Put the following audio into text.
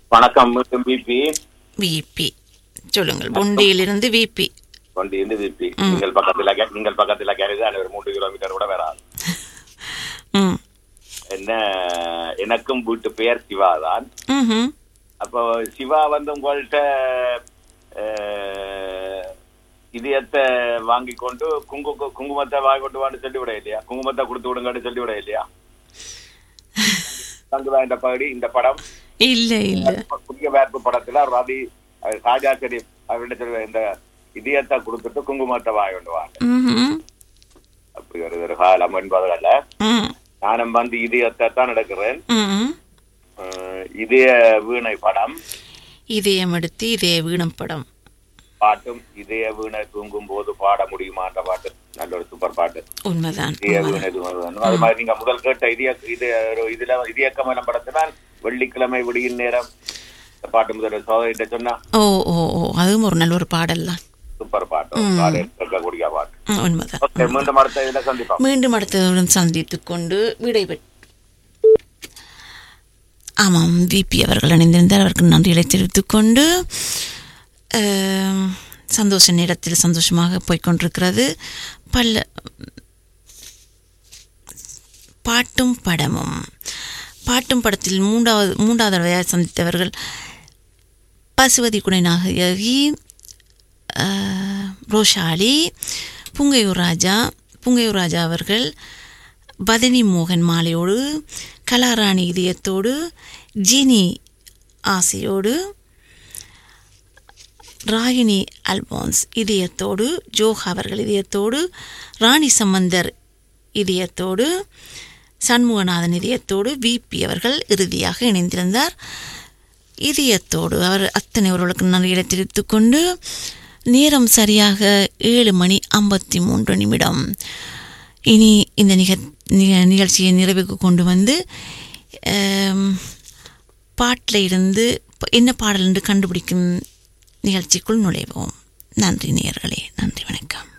வணக்கம் மீண்டும் BP VP சொல்லுங்கள் பொண்டியிலிருந்து விபி கொண்டு பிபி நீங்கள் பக்கத்துல கே- நீங்கள் பக்கத்துல கேரது ஒரு மூன்று கிலோமீட்டர் கூட வராது ம் என்ன எனக்கும் வீட்டு பெயர் சிவா தான் ம்ஹும். அப்போ சிவா வந்து உங்கள்கிட்ட அஹ், இதயத்தை வாங்கி கொண்டு குங்கு குங்குமத்தை வாங்கி கொண்டு வான்னு சொல்லி விட இல்லையா குங்குமத்தை கொடுத்து விடுங்கன்னு சொல்லி விட இல்லையா தங்குதா இந்த பகுதி இந்த படம் இல்ல இல்ல புதிய வேர்ப்பு படத்துல ரவி அஹ், ராஜா ஷெரீப் அவர்கிட்ட சொல்லி இந்த இதயத்தை கொடுத்துட்டு குங்குமத்தை வாங்கி கொண்டு வாங்க ம்ஹும். அப்படி ஒரு ஒரு காலம் என்பதல்ல ம். நானும் வந்து இதயத்தை தான் எடுக்கிறேன் ம். அஹ், இதய வீணை படம் இதயம் எடுத்து இதய வீணம் படம் பாட்டும் இதய வீணை தூங்கும் போது பாட முடியுமான்ற பாட்டு நல்ல ஒரு சூப்பர் பாட்டு உண்மைதான் இதய உண்மைதான். வீணை தூங்கும் அது மாதிரி நீங்க முதல் கேட்ட இதய இது ஒரு இதுல இதய கமலம் படத்தினால் வெள்ளிக்கிழமை விடியும் நேரம் இந்த பாட்டு முதல் சோதரிட்ட சொன்னா ஓ ஓ ஓ அதுவும் ஒரு நல்ல ஒரு பாடல் தான் சூப்பர் பாட்டு காலையில் கேட்கக்கூடிய பாட்டு ம், உண்மைதான் ஓகே மீண்டும் அடுத்த இதுல சந்திப்போம் மீண்டும் அடுத்தவுடன் சந்தித்துக் கொண்டு விடைபெற்று ஆமாம் விபி அவர்கள் இணைந்திருந்தார் அவருக்கு நன்றிகளை தெரிவித்துக் கொண்டு ஆம், சந்தோஷ நேரத்தில் சந்தோஷமாக போய்க்கொண்டிருக்கிறது பல்ல பாட்டும் படமும் பாட்டும் படத்தில் மூன்றாவது மூன்றாவது தடவையாக சந்தித்தவர்கள் பசுவதி குணைநாயகி ஆஹ், ரோஷாலி புங்கையூர் ராஜா புங்கையூர் ராஜா அவர்கள் பதனி மோகன் மாலையோடு கலாராணி இதயத்தோடு ஜினி ஆசையோடு ராகினி அல்போன்ஸ் இதயத்தோடு ஜோஹ் அவர்கள் இதயத்தோடு ராணி சம்பந்தர் இதயத்தோடு சண்முகநாதன் இதயத்தோடு விபி அவர்கள் இறுதியாக இணைந்திருந்தார் இதயத்தோடு அவர் அத்தனை அவர்களுக்கு நன்றிகளை தெரிவித்துக் கொண்டு நேரம் சரியாக ஏழு மணி ஐம்பத்தி மூன்று நிமிடம் இனி இந்த நிக நிக- நிகழ்ச்சியை நிறைவுக்கு கொண்டு வந்து ஆம், பாட்டில் இருந்து ப- என்ன பாடல் என்று கண்டுபிடிக்கும் நிகழ்ச்சிக்குள் நுழைவோம் நன்றி நேயர்களே நன்றி வணக்கம்